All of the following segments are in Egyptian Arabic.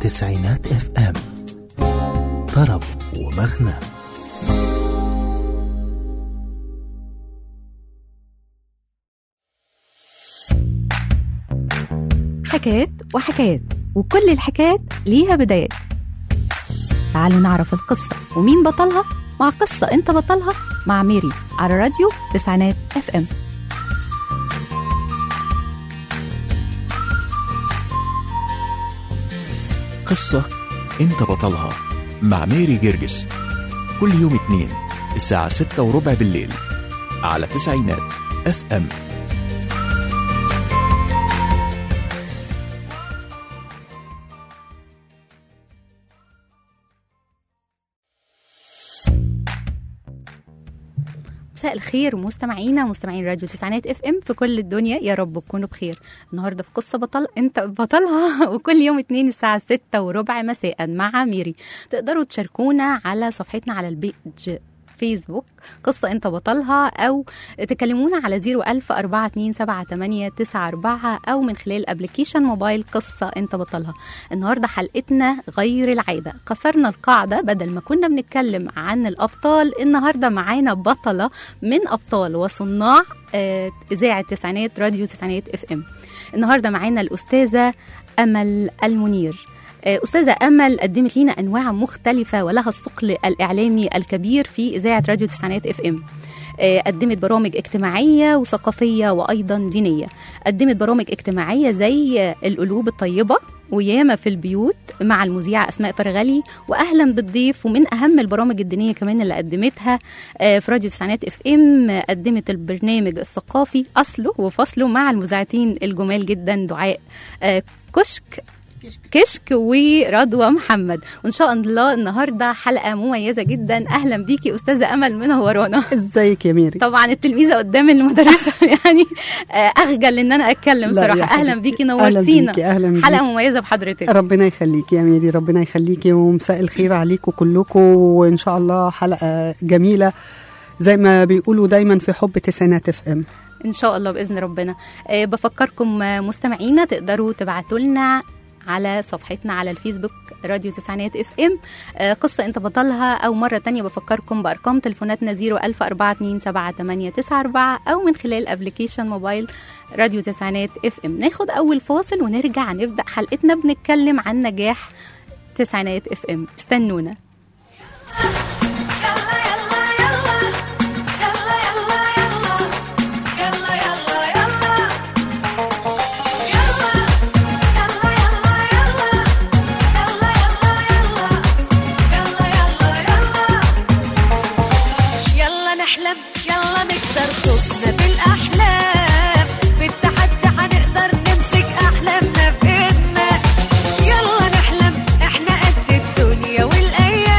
تسعينات اف ام طرب ومغنى حكايات وحكايات وكل الحكايات ليها بدايات تعالوا نعرف القصة ومين بطلها مع قصة انت بطلها مع ميري على راديو تسعينات اف ام قصة انت بطلها مع ميري جرجس كل يوم اتنين الساعة ستة وربع بالليل على تسعينات اف ام مساء الخير مستمعينا ومستمعين راديو تسعينات اف ام في كل الدنيا يا رب تكونوا بخير النهارده في قصه بطل انت بطلها وكل يوم اتنين الساعه ستة وربع مساء مع ميري تقدروا تشاركونا على صفحتنا على البيج فيسبوك قصة انت بطلها او تكلمونا على 01000 427 او من خلال ابلكيشن موبايل قصة انت بطلها النهاردة حلقتنا غير العادة كسرنا القاعدة بدل ما كنا بنتكلم عن الابطال النهاردة معانا بطلة من ابطال وصناع آه، اذاعة تسعينات راديو تسعينات اف ام النهاردة معانا الاستاذة امل المنير آه، أستاذة أمل قدمت لنا أنواع مختلفة ولها الثقل الإعلامي الكبير في إذاعة راديو تسعينات اف ام آه، قدمت برامج اجتماعية وثقافية وأيضا دينية قدمت برامج اجتماعية زي آه، القلوب الطيبة وياما في البيوت مع المذيعة أسماء فرغلي وأهلا بالضيف ومن أهم البرامج الدينية كمان اللي قدمتها آه، في راديو تسعينات اف ام آه، قدمت البرنامج الثقافي أصله وفصله مع المذيعتين الجمال جدا دعاء آه، كشك كشك ورضوى محمد وان شاء الله النهارده حلقه مميزه جدا اهلا بيكي استاذه امل منورانا ازيك يا ميري طبعا التلميذه قدام المدرسه يعني آه، اخجل ان انا اتكلم لا يا صراحه اهلا حبيبتي. بيكي اهلا نورتينا بيكي اهلا بيكي حلقه مميزه بحضرتك ربنا يخليكي يا ميري ربنا يخليكي ومساء الخير عليكم كلكم وان شاء الله حلقه جميله زي ما بيقولوا دايما في حب تسعينات اف ام ان شاء الله باذن ربنا آه، بفكركم آه، مستمعينا تقدروا تبعتوا لنا على صفحتنا على الفيسبوك راديو تسعينات اف ام آه، قصة انت بطلها او مرة تانية بفكركم بارقام تليفوناتنا 010427894 او من خلال ابلكيشن موبايل راديو تسعينات اف ام ناخد اول فاصل ونرجع نبدأ حلقتنا بنتكلم عن نجاح تسعينات اف ام استنونا يلا يلا يلا يلا يلا يلا يلا يلا يلا يلا يلا يلا يلا يلا يلا يلا نحلم يلا نكسر خوفنا بالاحلام بالتحدي هنقدر نمسك احلامنا بايدنا يلا نحلم احنا قد الدنيا والايام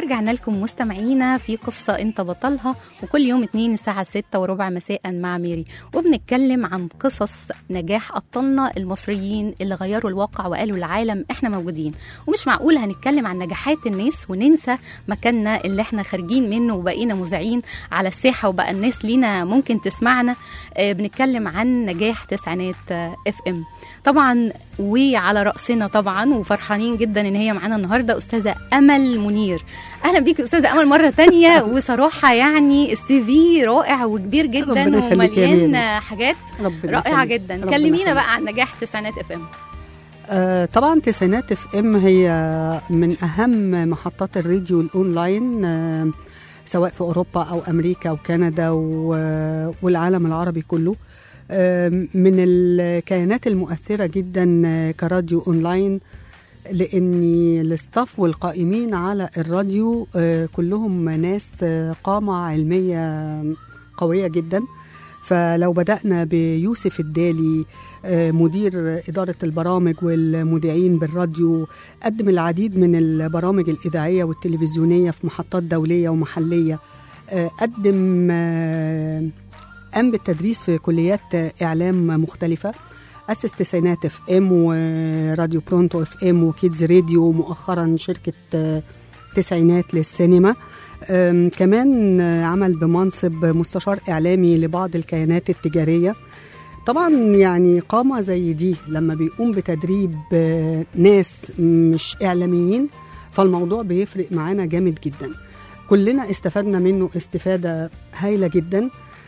ورجعنا لكم مستمعينا في قصة انت بطلها وكل يوم اتنين الساعة ستة وربع مساء مع ميري وبنتكلم عن قصص نجاح أبطالنا المصريين اللي غيروا الواقع وقالوا للعالم احنا موجودين ومش معقول هنتكلم عن نجاحات الناس وننسى مكاننا اللي احنا خارجين منه وبقينا مذيعين على الساحة وبقى الناس لينا ممكن تسمعنا آه، بنتكلم عن نجاح تسعينات اف ام طبعا وعلى رأسنا طبعا وفرحانين جدا ان هي معانا النهارده استاذه امل منير اهلا بيك استاذه امل مره تانية وصراحه يعني السي في رائع وكبير جدا ربنا يخليك يا ومليان ميري. حاجات ربنا رائعه يخليك. جدا ربنا كلمينا يخليك. بقى عن نجاح تسعينات اف ام آه طبعا تسعينات اف ام هي من اهم محطات الراديو الاونلاين آه سواء في اوروبا او امريكا وكندا و- والعالم العربي كله آه من الكيانات المؤثره جدا آه، كراديو اونلاين لان الاستاف والقائمين على الراديو آه، كلهم ناس آه، قامه علميه قويه جدا فلو بدأنا بيوسف الدالي آه، مدير إدارة البرامج والمذيعين بالراديو قدم العديد من البرامج الإذاعية والتلفزيونية في محطات دولية ومحلية آه، قدم آه، قام بالتدريس في كليات آه، إعلام مختلفة أسس تسعينات اف ام وراديو برونتو اف ام وكيدز راديو ومؤخرا شركة آه، تسعينات للسينما أم، كمان آه، عمل بمنصب مستشار إعلامي لبعض الكيانات التجارية طبعا يعني قامة زي دي لما بيقوم بتدريب آه، ناس مش إعلاميين فالموضوع بيفرق معانا جامد جدا كلنا استفدنا منه استفادة هايلة جدا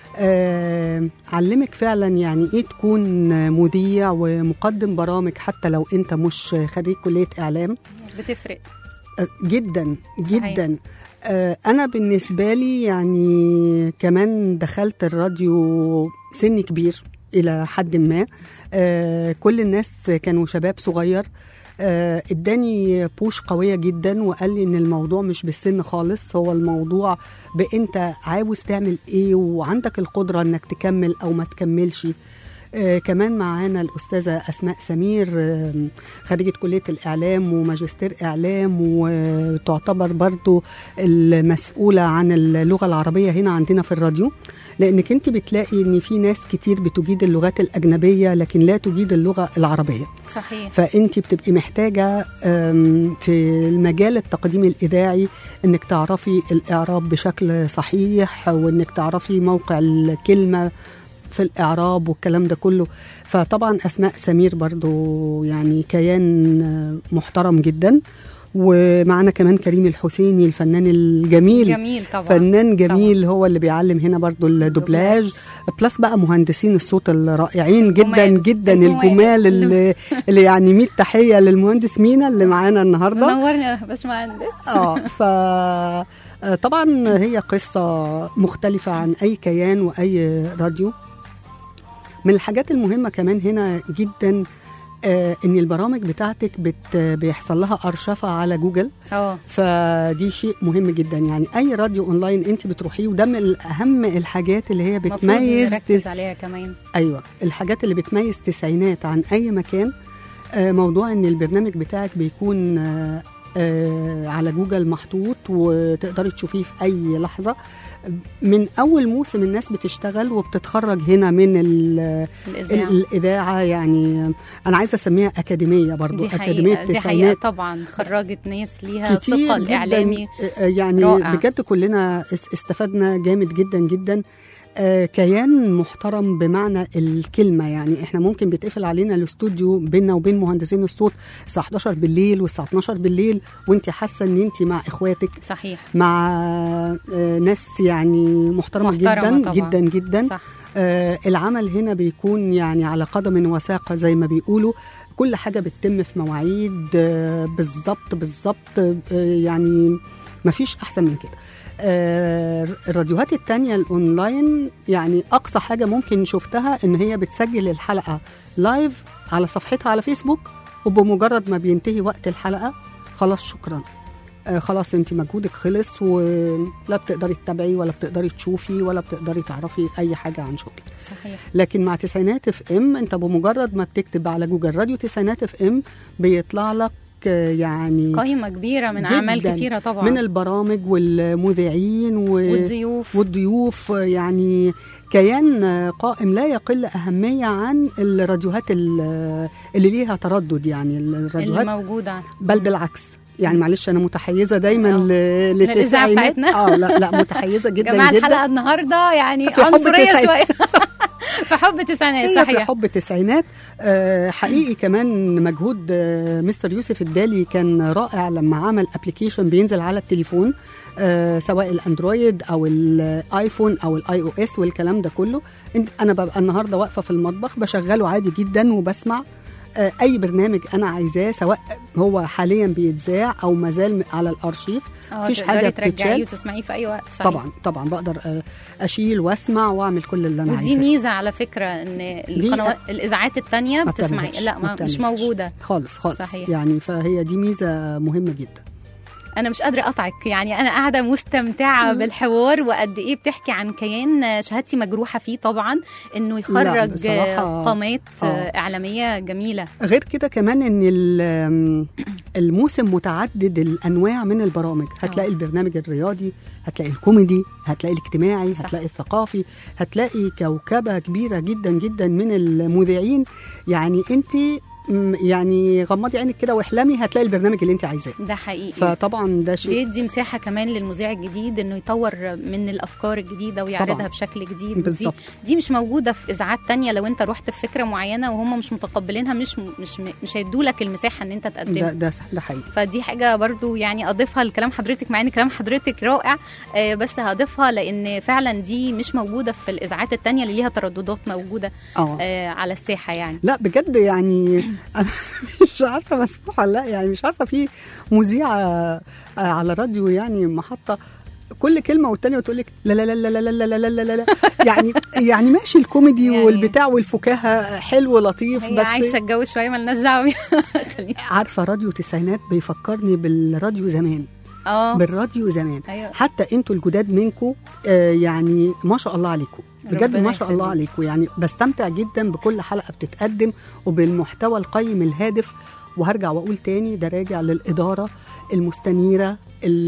آه علمك فعلا يعني ايه تكون مذيع ومقدم برامج حتى لو انت مش خريج كلية اعلام بتفرق آه، جدا صحيح. جدا آه، انا بالنسبه لي يعني كمان دخلت الراديو سن كبير الى حد ما آه، كل الناس كانوا شباب صغير آه، اداني بوش قويه جدا وقال لي ان الموضوع مش بالسن خالص هو الموضوع بانت عاوز تعمل ايه وعندك القدره انك تكمل او ما تكملش آه كمان معانا الأستاذة أسماء سمير آه خريجة كلية الإعلام وماجستير إعلام وتعتبر برضو المسؤولة عن اللغة العربية هنا عندنا في الراديو لأنك أنت بتلاقي أن في ناس كتير بتجيد اللغات الأجنبية لكن لا تجيد اللغة العربية صحيح فانت بتبقي محتاجه أم، في المجال التقديمي الاذاعي انك تعرفي الاعراب بشكل صحيح وانك تعرفي موقع الكلمه في الاعراب والكلام ده كله فطبعا اسماء سمير برضو يعني كيان آه، محترم جدا ومعنا كمان كريم الحسيني الفنان الجميل جميل طبعا فنان جميل طبعا. هو اللي بيعلم هنا برضو الدوبلاج بلس بقى مهندسين الصوت الرائعين جدا الجمال. جدا الجمال. الجمال اللي, اللي يعني 100 تحيه للمهندس مينا اللي معانا النهارده منورنا يا باشمهندس اه ف آه، طبعا هي قصه مختلفه عن اي كيان واي راديو من الحاجات المهمه كمان هنا جدا آه ان البرامج بتاعتك بت بيحصل لها ارشفه على جوجل اه فدي شيء مهم جدا يعني اي راديو اونلاين انت بتروحيه وده من اهم الحاجات اللي هي المفروض بتميز نركز عليها كمان ايوه الحاجات اللي بتميز تسعينات عن اي مكان آه، موضوع ان البرنامج بتاعك بيكون آه، آه، على جوجل محطوط وتقدري تشوفيه في اي لحظه من اول موسم الناس بتشتغل وبتتخرج هنا من ال- الاذاعه الاذاعه يعني انا عايزه اسميها اكاديميه برضو دي اكاديميه حقيقة دي حقيقة التسعينات طبعا خرجت ناس ليها كتير ثقة جدا الإعلامي آه، يعني رائع. بجد كلنا اس- استفدنا جامد جدا جدا آه، كيان محترم بمعنى الكلمة يعني احنا ممكن بيتقفل علينا الاستوديو بيننا وبين مهندسين الصوت الساعة 11 بالليل والساعة 12 بالليل وانت حاسة ان انت مع اخواتك صحيح مع آه، ناس يعني محترمة, محترمة جدا طبعاً. جدا جدا صح آه العمل هنا بيكون يعني على قدم وساق زي ما بيقولوا كل حاجة بتتم في مواعيد آه بالظبط بالظبط آه يعني مفيش أحسن من كده آه الراديوهات التانية الأونلاين يعني أقصى حاجة ممكن شفتها إن هي بتسجل الحلقة لايف على صفحتها على فيسبوك وبمجرد ما بينتهي وقت الحلقة خلاص شكرا آه خلاص انت مجهودك خلص ولا بتقدري تتابعي ولا بتقدري تشوفي ولا بتقدري تعرفي اي حاجه عن شغلك صحيح لكن مع تسعينات اف ام انت بمجرد ما بتكتب على جوجل راديو تسعينات اف ام بيطلع لك آه، يعني قائمه كبيره من جداً. اعمال كتيره طبعا من البرامج والمذيعين و... والضيوف والضيوف يعني كيان قائم لا يقل أهمية عن الراديوهات ال- اللي ليها تردد يعني اللي الراديوهات موجوده بل بالعكس يعني معلش انا متحيزه دايما آه. ل- للإذاعة للتسعينات بتاعتنا. اه لا لا متحيزه جدا جماعه جدا الحلقه النهارده يعني في حب عنصريه تسعين. شويه في حب التسعينات هي في صحيح حب التسعينات آه، حقيقي كمان مجهود آه، مستر يوسف الدالي كان رائع لما عمل ابلكيشن بينزل على التليفون آه، سواء الاندرويد او الايفون او الاي او اس والكلام ده كله إنت- انا ببقى النهارده واقفه في المطبخ بشغله عادي جدا وبسمع آه، اي برنامج انا عايزاه سواء هو حاليا بيتذاع او مازال على الارشيف اه مفيش تقدري حاجه ترجعيه بتتشال وتسمعيه في اي وقت صحيح. طبعا طبعا بقدر آه، اشيل واسمع واعمل كل اللي انا ودي عايزاه ميزه على فكره ان القنوات الاذاعات التانية ما بتسمعي بتعملهاش، لا ما ما مش بتعملهاش. موجوده خالص خالص صحيح. يعني فهي دي ميزه مهمه جدا انا مش قادره اقطعك يعني انا قاعده مستمتعه بالحوار وقد ايه بتحكي عن كيان شهادتي مجروحه فيه طبعا انه يخرج بصراحة، قامات آه. اعلاميه جميله غير كده كمان ان ال- الموسم متعدد الانواع من البرامج هتلاقي آه. البرنامج الرياضي هتلاقي الكوميدي هتلاقي الاجتماعي صح. هتلاقي الثقافي هتلاقي كوكبه كبيره جدا جدا من المذيعين يعني انت م- يعني غمضي عينك كده واحلمي هتلاقي البرنامج اللي انت عايزاه ده حقيقي فطبعا ده شيء بيدي مساحه كمان للمذيع الجديد انه يطور من الافكار الجديده ويعرضها طبعاً. بشكل جديد ودي بالظبط دي مش موجوده في اذاعات تانية لو انت رحت في فكره معينه وهم مش متقبلينها مش مش مش هيدوا لك المساحه ان انت ده تقدمها ده ده حقيقي فدي حاجة برضو يعني أضيفها لكلام حضرتك مع إن كلام حضرتك رائع آه، بس هضيفها لأن فعلا دي مش موجودة في الإذاعات التانية اللي ليها ترددات موجودة اه آه، على الساحة يعني لا بجد يعني أنا مش عارفه مسموح ولا لا يعني مش عارفه في مذيعه آه، على راديو يعني محطه كل كلمه والتانيه وتقول لك لا لا لا لا لا لا لا لا لا لا لا يعني يعني ماشي الكوميدي يعني- والبتاع والفكاهه حلو لطيف هي بس عايشة الجو شوية ملناش دعوة بيها. خلينا- عارفه راديو تسعينات بيفكرني بالراديو زمان اه بالراديو زمان أيوة. حتى انتوا الجداد منكم آه يعني ما شاء الله عليكم بجد ربنا ما شاء الله يخليك. عليكم يعني بستمتع جدا بكل حلقه بتتقدم وبالمحتوى القيم الهادف وهرجع واقول تاني ده راجع للاداره المستنيره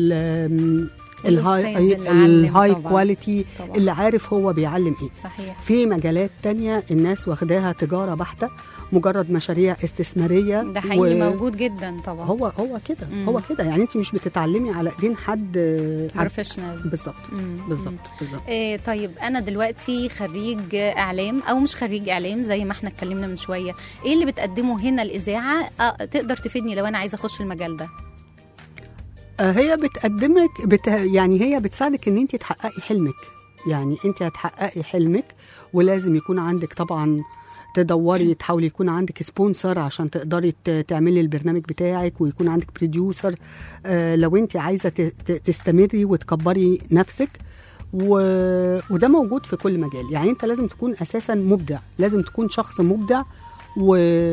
ال- الهاي والأستاذ اللي علم الهاي طبعاً. كواليتي طبعا اللي عارف هو بيعلم ايه صحيح في مجالات تانية الناس واخداها تجارة بحتة مجرد مشاريع استثمارية ده حقيقي و- موجود جدا طبعا هو هو كده مم. هو كده يعني انت مش بتتعلمي على ايدين حد عارف بروفيشنال بالظبط بالظبط بالظبط إيه طيب انا دلوقتي خريج اعلام او مش خريج اعلام زي ما احنا اتكلمنا من شويه ايه اللي بتقدمه هنا الاذاعه آه تقدر تفيدني لو انا عايزه اخش المجال ده آه، هي بتقدمك بت... يعني هي بتساعدك ان انت تحققي حلمك يعني انت هتحققي حلمك ولازم يكون عندك طبعا تدوري تحاولي يكون عندك سبونسر عشان تقدري ت- تعملي البرنامج بتاعك ويكون عندك بروديوسر آه لو انت عايزه ت- ت- تستمري وتكبري نفسك و... وده موجود في كل مجال يعني انت لازم تكون اساسا مبدع لازم تكون شخص مبدع و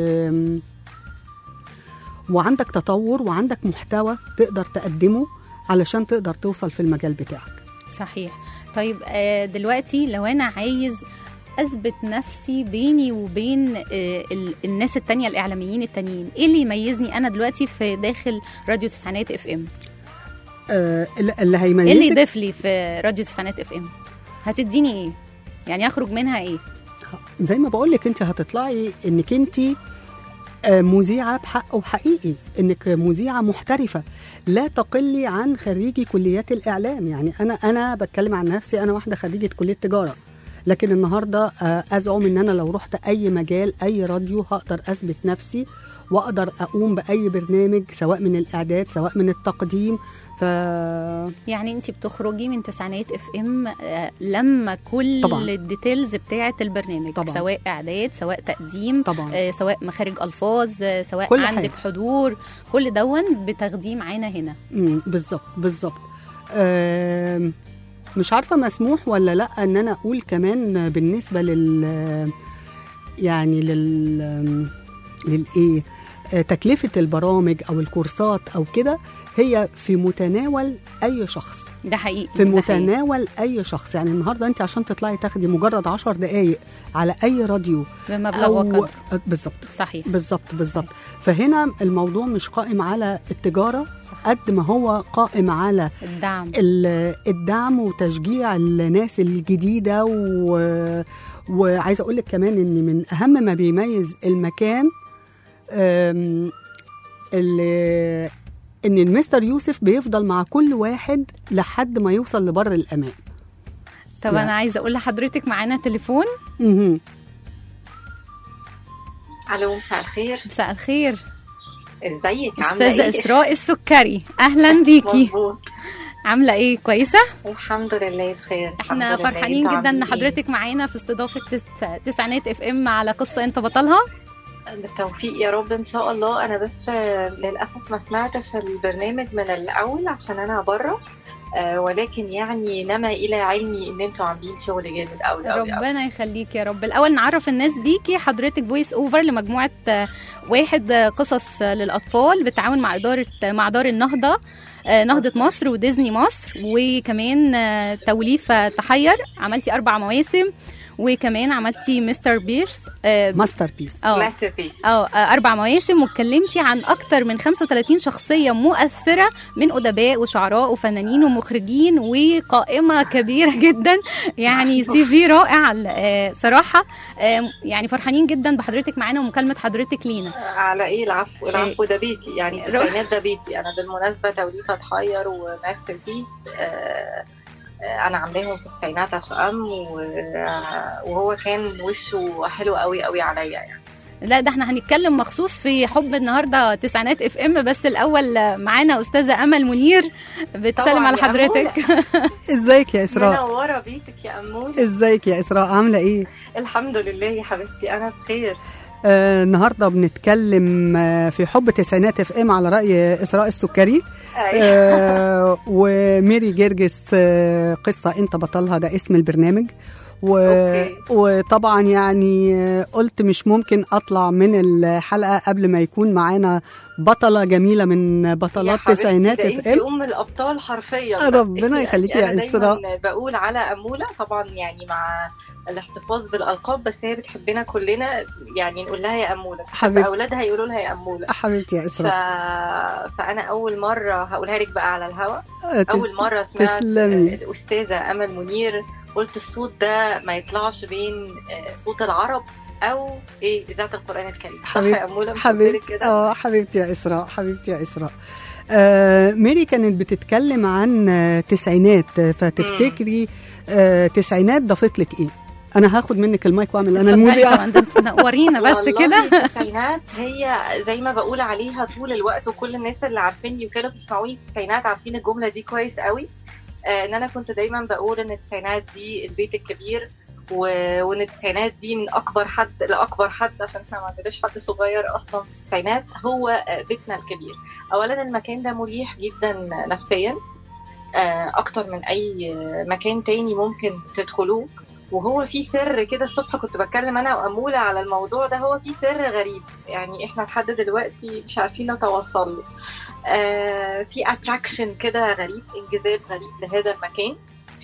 وعندك تطور وعندك محتوى تقدر تقدمه علشان تقدر توصل في المجال بتاعك صحيح طيب آه دلوقتي لو انا عايز اثبت نفسي بيني وبين آه ال- الناس التانية الاعلاميين التانيين ايه اللي يميزني انا دلوقتي في داخل راديو تسعينات اف ام آه اللي اللي ايه اللي هيميزك يضيف لي في راديو تسعينات اف ام هتديني ايه يعني اخرج منها ايه زي ما بقول لك انت هتطلعي انك انت آه، مذيعه بحق وحقيقي انك مذيعه محترفه لا تقلي عن خريجي كليات الاعلام يعني انا انا بتكلم عن نفسي انا واحده خريجه كليه تجاره لكن النهارده آه، ازعم ان انا لو رحت اي مجال اي راديو هقدر اثبت نفسي واقدر اقوم باي برنامج سواء من الاعداد سواء من التقديم ف يعني انت بتخرجي من تسعينات اف ام آه، لما كل طبعاً. الديتيلز بتاعه البرنامج طبعاً. سواء اعداد سواء تقديم طبعا آه، سواء مخارج الفاظ آه، سواء كل عندك حاجة. حضور كل دون بتاخديه معانا هنا مم، بالظبط بالظبط آم، مش عارفه مسموح ولا لا ان انا اقول كمان بالنسبه لل يعني لل للايه آه، تكلفه البرامج او الكورسات او كده هي في متناول اي شخص ده حقيقي في ده حقيقي. متناول اي شخص يعني النهارده انت عشان تطلعي تاخدي مجرد عشر دقائق على اي راديو بمبلغ او وقدر آه، بالظبط صحيح بالظبط بالظبط فهنا الموضوع مش قائم على التجاره صح. قد ما هو قائم على الدعم ال- الدعم وتشجيع الناس الجديده و... وعايزه اقول لك كمان ان من اهم ما بيميز المكان أم، ال- ان المستر يوسف بيفضل مع كل واحد لحد ما يوصل لبر الامان طب لا. انا عايزه اقول لحضرتك معانا تليفون مهم. الو مساء الخير مساء الخير ازيك عامله استاذه ايه اسراء السكري اهلا بيكي مظبوط عامله ايه كويسه الحمد لله بخير احنا الحمد لله. فرحانين انتوا جدا ان عاملين إيه؟ حضرتك معانا في استضافه تس... تسعينات اف ام على قصه انت بطلها بالتوفيق يا رب ان شاء الله انا بس آه، للاسف ما سمعتش البرنامج من الاول عشان انا بره آه، ولكن يعني نما الى علمي ان انتوا عاملين شغل جامد قوي قوي قوي ربنا يخليك يا رب الاول نعرف الناس بيكي حضرتك فويس اوفر لمجموعه آه، واحد آه، قصص آه، للاطفال بالتعاون مع اداره آه، مع دار النهضه آه، نهضة مصر وديزني مصر وكمان آه، توليف آه، تحير عملتي أربع مواسم وكمان عملتي مستر بيرس آه، ماستر بيس اه ماستر بيس اه آه، اربع مواسم واتكلمتي عن اكتر من 35 شخصيه مؤثره من ادباء وشعراء وفنانين ومخرجين وقائمه كبيره جدا يعني سي في رائع آه، صراحه آه، يعني فرحانين جدا بحضرتك معانا ومكالمه حضرتك لينا على ايه العفو العفو ده بيتي يعني التسعينات ده بيتي انا بالمناسبه توليفه تحير وماستر بيس آه، آه، انا عاملاهم في التسعينات اف ام و- آه، وهو كان وشه حلو قوي قوي عليا يعني لا ده احنا هنتكلم مخصوص في حب النهارده تسعينات اف ام بس الاول آه، معانا استاذه امل منير بتسلم طبعاً على يا حضرتك ازيك يا اسراء منوره بيتك يا امون ازيك يا اسراء عامله ايه الحمد لله يا حبيبتي انا بخير آه النهارده بنتكلم آه في حب تسعينات اف ام على راي اسراء السكري أيوة. آه وميري جرجس آه قصه انت بطلها ده اسم البرنامج و... أوكي. وطبعا يعني آه، قلت مش ممكن اطلع من الحلقه قبل ما يكون معانا بطله جميله من يا بطلات حبيبتي تسعينات ده اف انت ام ام الابطال حرفيا ربنا يخليكي يا أنا إسراء. دايما بقول على اموله طبعا يعني مع الاحتفاظ بالالقاب بس هي بتحبنا كلنا يعني نقول لها يا اموله حبيبتي. اولادها يقولوا لها يا اموله حبيبتي يا ف... اسراء فانا اول مره هقولها لك بقى على الهوا آه، تس- اول مره سمعت تسلمي. الاستاذه امل منير قلت الصوت ده ما يطلعش بين آه، صوت العرب او ايه اذاعه القران الكريم صح حبيبتي- يا اموله مش قلت حبيبتي لك كده اه حبيبتي يا اسراء حبيبتي يا اسراء آه ميري كانت بتتكلم عن آه، تسعينات آه، فتفتكري آه تسعينات ضافت لك ايه؟ انا هاخد منك المايك واعمل انا اتفضلي المذيعه طبعا ده انت تنورينا بس والله كده التسعينات هي زي ما بقول عليها طول الوقت وكل الناس اللي عارفيني وكانوا بيسمعوني في التسعينات عارفين الجمله دي كويس قوي آه ان انا كنت دايما بقول ان التسعينات دي البيت الكبير و- وان التسعينات دي من اكبر حد لاكبر حد عشان احنا ما عندناش حد صغير اصلا في التسعينات هو آه، بيتنا الكبير اولا المكان ده مريح جدا نفسيا آه، اكتر من اي مكان تاني ممكن تدخلوه وهو في سر كده الصبح كنت بتكلم انا واموله على الموضوع ده هو في سر غريب يعني احنا لحد دلوقتي مش عارفين نتوصل له آه في اتراكشن كده غريب انجذاب غريب لهذا المكان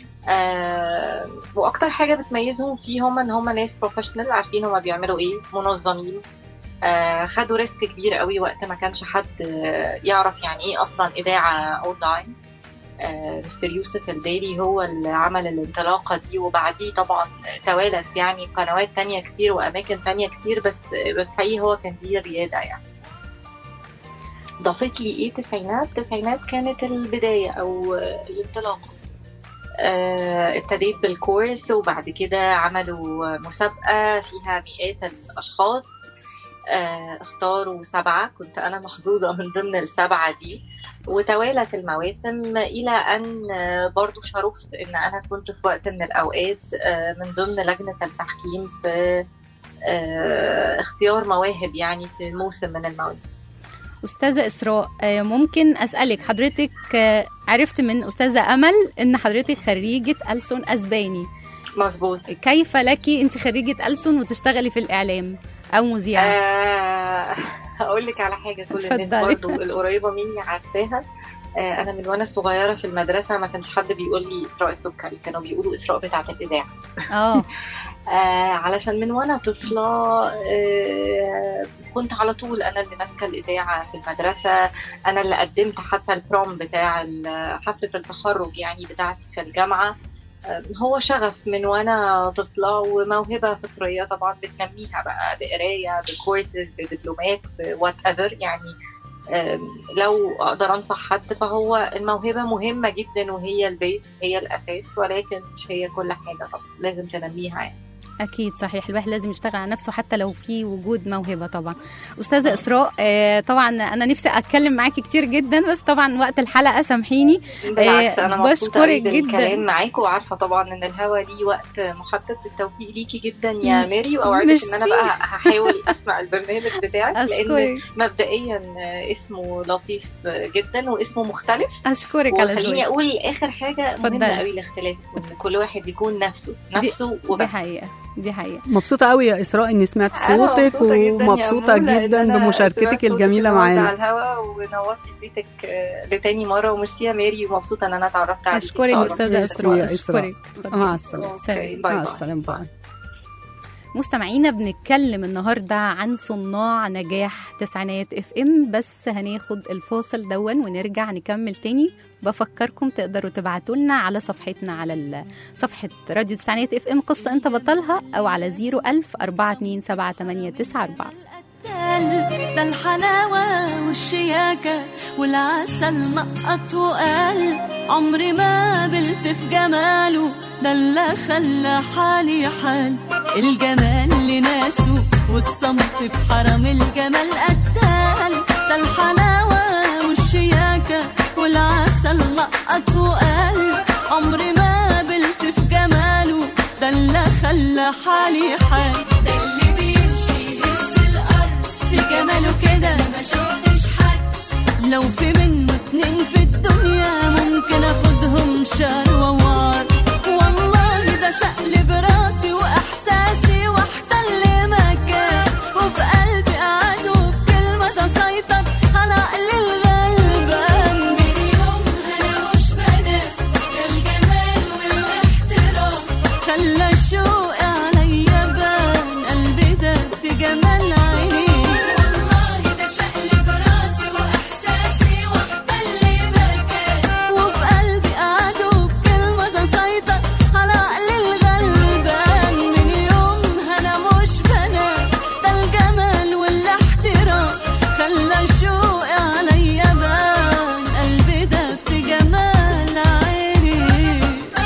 آه واكتر حاجه بتميزهم فيه هم ان هم ناس بروفيشنال عارفين هم بيعملوا ايه منظمين آه خدوا ريسك كبير قوي وقت ما كانش حد آه يعرف يعني ايه اصلا اذاعه اونلاين آه، مستر يوسف الدالي هو اللي عمل الانطلاقة دي وبعديه طبعا توالت يعني قنوات تانية كتير وأماكن تانية كتير بس بس حقيقي هو كان ليه الريادة يعني ضافت لي ايه تسعينات تسعينات كانت البداية أو الانطلاقة آه، ابتديت بالكورس وبعد كده عملوا مسابقة فيها مئات الأشخاص آه، اختاروا سبعة كنت أنا محظوظة من ضمن السبعة دي وتوالت المواسم إلى أن آه، برضو شرفت أن أنا كنت في وقت من الأوقات آه، من ضمن لجنة التحكيم في آه، اختيار مواهب يعني في موسم من المواسم استاذه اسراء آه، ممكن اسالك حضرتك آه، عرفت من استاذه امل ان حضرتك خريجه ألسن اسباني مظبوط كيف لك انت خريجه ألسن وتشتغلي في الاعلام او مذيعه آه هقول لك على حاجه كل الناس اتفضلي. برضو القريبه مني عارفاها آه، انا من وانا صغيره في المدرسه ما كانش حد بيقول لي اسراء السكري كانوا بيقولوا اسراء بتاعه الاذاعه اه آه علشان من وانا طفله آه كنت على طول انا اللي ماسكه الاذاعه في المدرسه انا اللي قدمت حتى البروم بتاع ال- حفله التخرج يعني بتاعتي في الجامعه آه هو شغف من وانا طفله وموهبه فطريه طبعا بتنميها بقى بقرايه بكورسز بدبلومات وات ايفر يعني آم، لو اقدر انصح حد فهو الموهبه مهمه جدا وهي البيس هي الاساس ولكن مش هي كل حاجه طبعا لازم تنميها يعني اكيد صحيح الواحد لازم يشتغل على نفسه حتى لو في وجود موهبه طبعا استاذه اسراء آه، طبعا انا نفسي اتكلم معاكي كتير جدا بس طبعا وقت الحلقه سامحيني بالعكس آه، انا مبسوطه بشكرك قوي جداً. بالكلام معاكم وعارفه طبعا ان الهوا ليه وقت محدد بالتوفيق ليكي جدا يا مم. ماري واوعدك ان انا ميرسي. بقى هحاول اسمع البرنامج بتاعك لان اشكرك مبدئيا اسمه لطيف جدا واسمه مختلف اشكرك على وخليني ذوقك اقول اخر حاجه اتفضلي. مهمه قوي الاختلاف ان كل واحد يكون نفسه نفسه دي وبس حقيقه دي حقيقه مبسوطة قوي يا إسراء إني سمعت أنا صوتك مبسوطة جداً يا ومبسوطة أمونة إن جدا أنا بمشاركتك سمعت صوتك الجميلة النهاردة معانا على الهوا ونورتي بيتك آه، لتاني مرة وميرسي يا ماري ومبسوطة إن أنا اتعرفت عليكي اشكرك إن شاء الله. استاذه ميرسي اسراء يا إسراء. اشكرك اتفضلي. مع السلامة أوكي، سلام. باي مع باي. السلامة باي مستمعينا بنتكلم النهارده عن صناع نجاح تسعينات اف ام بس هناخد الفاصل دون ونرجع نكمل تاني بفكركم تقدروا تبعتوا لنا على صفحتنا على ال- صفحة راديو تسعينات اف ام قصة انت بطلها او على 01000 427 ده الحلاوة والشياكة والعسل نقط وقال عمري ما قبلت في جماله ده اللي خلى حالي حال الجمال لناسه والصمت في حرم الجمال قتال ده الحلاوة والشياكة والعسل نقط وقال عمري ما قبلت في جماله ده اللي خلى حالي حال ده اللي بيمشي يهز الأرض في جماله كده ما شفتش حد لو في منه اتنين في الدنيا ممكن اخدهم شهر ووار والله ده شقلب راسي واحساسي واحتل مكان وبقلبي قعد وبكلمه ده سيطر على عقل الغلبان من يومها انا مش بنام ده الجمال والاحترام خلى شوقي عليا بان قلبي ده في جمال عينيه والله ده شقلب راسي واحساسي واحتل مكان وبقلبي قعد وبكلمه ده سيطر على عقل الغلبان من يومها انا مش بنام ده الجمال والاحترام خلى شوقي عليا بان قلبي ده في جمال عينيه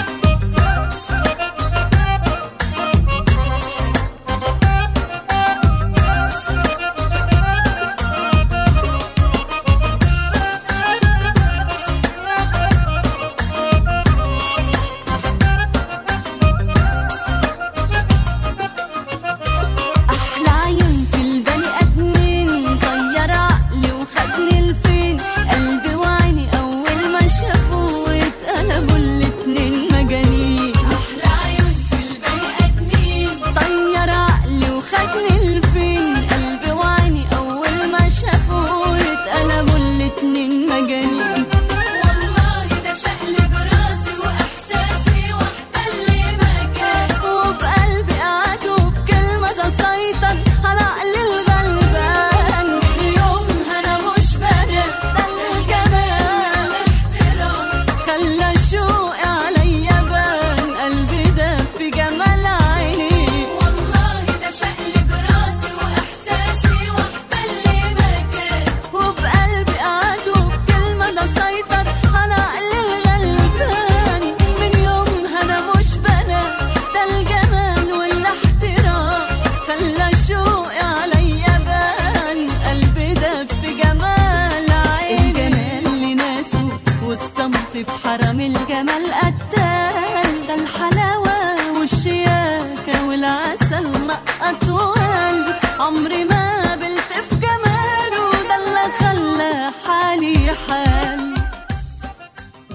احلى عيون في البني ادمين غير عقلي وخدني لفين قلبي وعيني اول ما شافوا اتقلبوا الاتنين مجانين احلى عيون في البني ادمين طير عقلي وخدني لفين قلبي وعيني اول ما شافوا اتقلبوا الاتنين مجانين والله ده شقلب راسي واحساسي واحتل مكان وبقلبي قعد وبكلمه ده سيطر على عقل الغلبان من يومها انا مش بنام ده الجمال احترام خلى شوقي عليا بان قلبي ده في جمال عيني والله ده شقلب راسي واحساسي واحتل مكان وبقلبي قعد وبكلمه ده سيطر على عقل الغلبان من يومها انا مش بنام ده الجمال والاحترام خلى شوقي عليا بان قلبي ده في جمال عيني الجمال لناسه والصمت في حرم الجمال قتال ده الحلاوة والشياكة والعسل نقط وقلب عمري ما قبلت في جماله ده اللي خلى حالي حال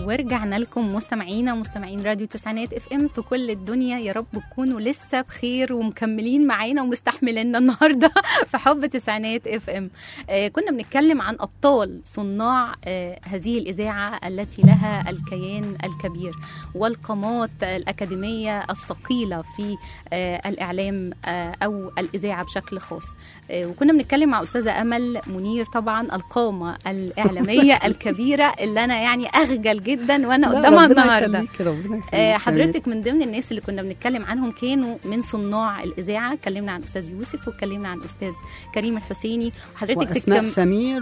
ورجعنا لكم مستمعينا ومستمعين راديو تسعينات اف ام في كل الدنيا يا رب تكونوا لسه بخير ومكملين معانا ومستحمليننا النهارده في حب تسعينات اف ام آه كنا بنتكلم عن ابطال صناع آه هذه الاذاعه التي لها الكيان الكبير والقامات الاكاديميه الثقيله في آه الاعلام آه او الاذاعه بشكل خاص آه وكنا بنتكلم مع استاذه امل منير طبعا القامه الاعلاميه الكبيره اللي انا يعني اخجل جدا وانا لا، قدامها ربنا النهارده يخليك، ربنا يخليك. آه، حضرتك من ضمن الناس اللي كنا بنتكلم عنهم كانوا من صناع الاذاعه اتكلمنا عن استاذ يوسف واتكلمنا عن استاذ كريم الحسيني وحضرتك واسماء تكم... سمير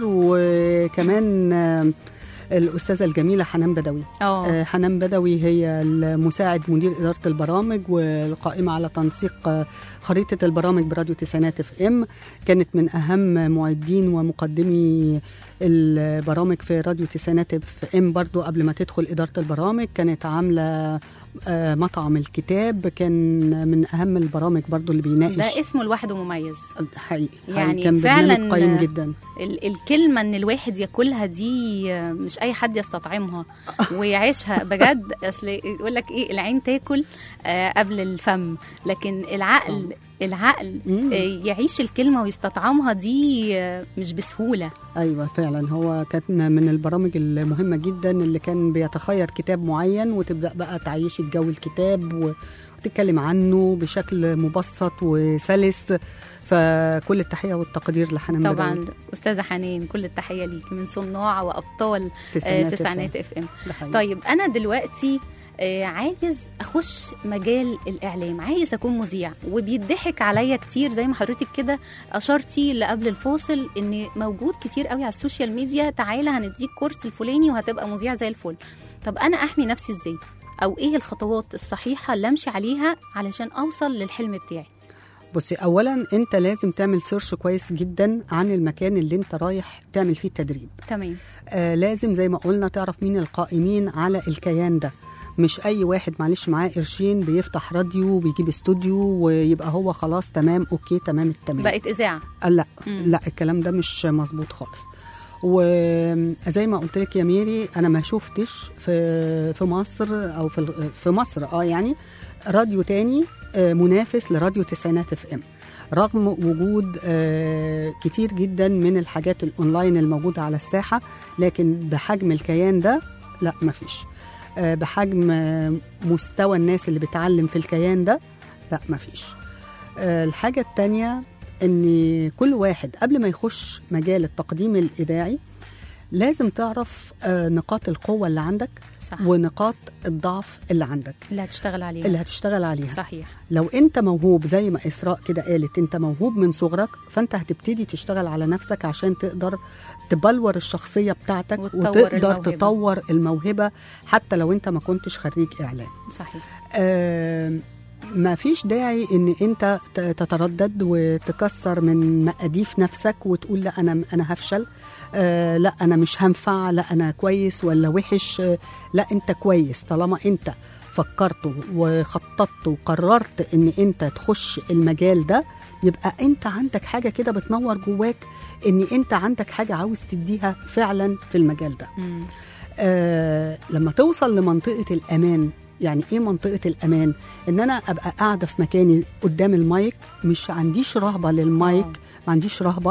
وكمان آه، الاستاذه الجميله حنان بدوي اه آه، حنان بدوي هي المساعد مدير إدارة البرامج والقائمة على تنسيق آه، خريطة البرامج براديو تسعينات اف ام كانت من أهم معدين ومقدمي البرامج في راديو تسعينات اف ام برضو قبل ما تدخل إدارة البرامج كانت عاملة آه، مطعم الكتاب كان من أهم البرامج برضو اللي بيناقش ده اسمه لوحده مميز حقيقي يعني حقيقي كان فعلاً برنامج قيم جدا ال- الكلمة ان الواحد ياكلها دي آه، مش اي حد يستطعمها ويعيشها بجد اصل يقول لك ايه العين تاكل آه، قبل الفم لكن العقل العقل مم. آه، يعيش الكلمة ويستطعمها دي آه، مش بسهولة ايوه فعلا هو كان من البرامج المهمه جدا اللي كان بيتخير كتاب معين وتبدا بقى تعيشي جو الكتاب و- وتتكلم عنه بشكل مبسط وسلس فكل التحيه والتقدير لحنان طبعا بدوي. استاذه حنان كل التحيه ليكي من صناع وابطال آه، تسعينات تسعينات اف ام ده حقيقي. طيب انا دلوقتي آه، عايز اخش مجال الاعلام عايز اكون مذيع وبيضحك عليا كتير زي ما حضرتك كده اشرتي اللي قبل الفاصل ان موجود كتير قوي على السوشيال ميديا تعالى هنديك كورس الفلاني وهتبقى مذيع زي الفل طب انا احمي نفسي ازاي او ايه الخطوات الصحيحه اللي امشي عليها علشان اوصل للحلم بتاعي بصي اولا انت لازم تعمل سيرش كويس جدا عن المكان اللي انت رايح تعمل فيه التدريب تمام آه لازم زي ما قلنا تعرف مين القائمين على الكيان ده مش اي واحد معلش معاه قرشين بيفتح راديو وبيجيب استوديو ويبقى هو خلاص تمام اوكي تمام التمام بقت اذاعه آه، لا مم. لا الكلام ده مش مظبوط خالص وزي ما قلت لك يا ميري انا ما شفتش في في مصر او في ال- في مصر اه يعني راديو تاني آه، منافس لراديو تسعينات اف ام رغم وجود آه، كتير جدا من الحاجات الاونلاين الموجوده على الساحه لكن بحجم الكيان ده لا مفيش آه، بحجم آه، مستوى الناس اللي بتعلم في الكيان ده لا مفيش آه، الحاجه التانيه ان كل واحد قبل ما يخش مجال التقديم الاذاعي لازم تعرف آه، نقاط القوه اللي عندك صح ونقاط الضعف اللي عندك اللي هتشتغل عليها اللي هتشتغل عليها صحيح لو انت موهوب زي ما اسراء كده قالت انت موهوب من صغرك فانت هتبتدي تشتغل على نفسك عشان تقدر تبلور الشخصيه بتاعتك وتطور وتقدر الموهبة. تطور الموهبه حتى لو انت ما كنتش خريج اعلام صحيح آه ما فيش داعي ان انت ت- تتردد وتكسر من مقاديف نفسك وتقول لا انا انا هفشل آه لا انا مش هنفع لا انا كويس ولا وحش آه لا انت كويس طالما انت فكرت وخططت وقررت ان انت تخش المجال ده يبقى انت عندك حاجه كده بتنور جواك ان انت عندك حاجه عاوز تديها فعلا في المجال ده مم. آه لما توصل لمنطقة الأمان يعني ايه منطقة الأمان؟ إن أنا أبقى قاعدة في مكاني قدام المايك مش عنديش رهبة للمايك آه. ما عنديش رهبة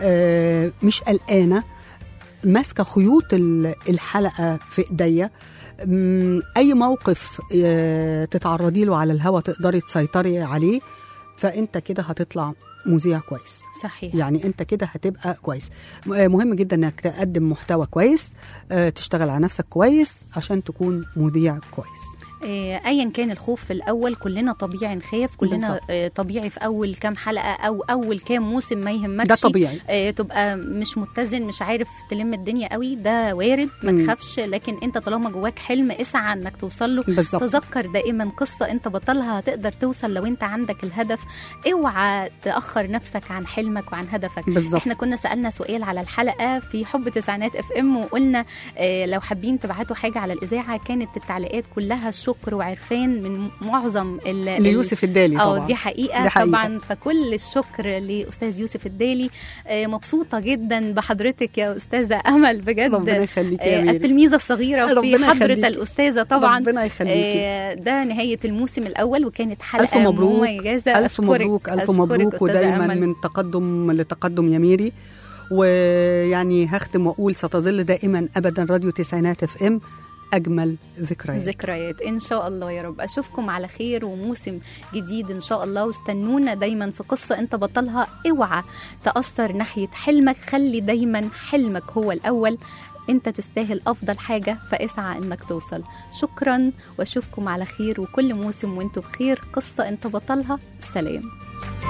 آه مش قلقانة ماسكة خيوط ال- الحلقة في إيديا مم، أي موقف آه تتعرضي له على الهوا تقدري تسيطري عليه فأنت كده هتطلع مذيع كويس صحيح يعني انت كده هتبقى كويس م- آه، مهم جدا انك تقدم محتوى كويس آه، تشتغل على نفسك كويس عشان تكون مذيع كويس آه، ايا كان الخوف في الاول كلنا طبيعي نخاف كلنا بالظبط. آه، طبيعي في اول كام حلقه او اول كام موسم ما يهمكش ده طبيعي آه، تبقى مش متزن مش عارف تلم الدنيا قوي ده وارد ما مم. تخافش لكن انت طالما جواك حلم اسعى انك توصل له بالظبط تذكر دائما قصة انت بطلها هتقدر توصل لو انت عندك الهدف اوعى تأخر نفسك عن حلمك وعن هدفك بالظبط احنا كنا سألنا سؤال على الحلقة في حب تسعينات اف ام وقلنا اه لو حابين تبعتوا حاجة على الإذاعة كانت التعليقات كلها شكر وعرفان من معظم ال- ال- ليوسف الدالي اه طبعا دي حقيقة, دي حقيقة. طبعا فكل الشكر لاستاذ يوسف الدالي آه، مبسوطه جدا بحضرتك يا استاذه امل بجد ربنا يخليكي يا آه، ميري التلميذه الصغيره في ربنا حضره يخليكي. الاستاذه طبعا ربنا يخليكي آه، ده نهايه الموسم الاول وكانت حلقه ألف مبروك مميزه ألف أشكرك- مبروك ألف أشكرك مبروك أستاذة ودايما أمل. من تقدم لتقدم يا ميري ويعني هختم واقول ستظل دائما ابدا راديو تسعينات اف ام اجمل ذكريات ذكريات ان شاء الله يا رب اشوفكم على خير وموسم جديد ان شاء الله واستنونا دايما في قصه انت بطلها اوعى تاثر ناحيه حلمك خلي دايما حلمك هو الاول انت تستاهل افضل حاجه فاسعى انك توصل شكرا واشوفكم على خير وكل موسم وانتم بخير قصه انت بطلها سلام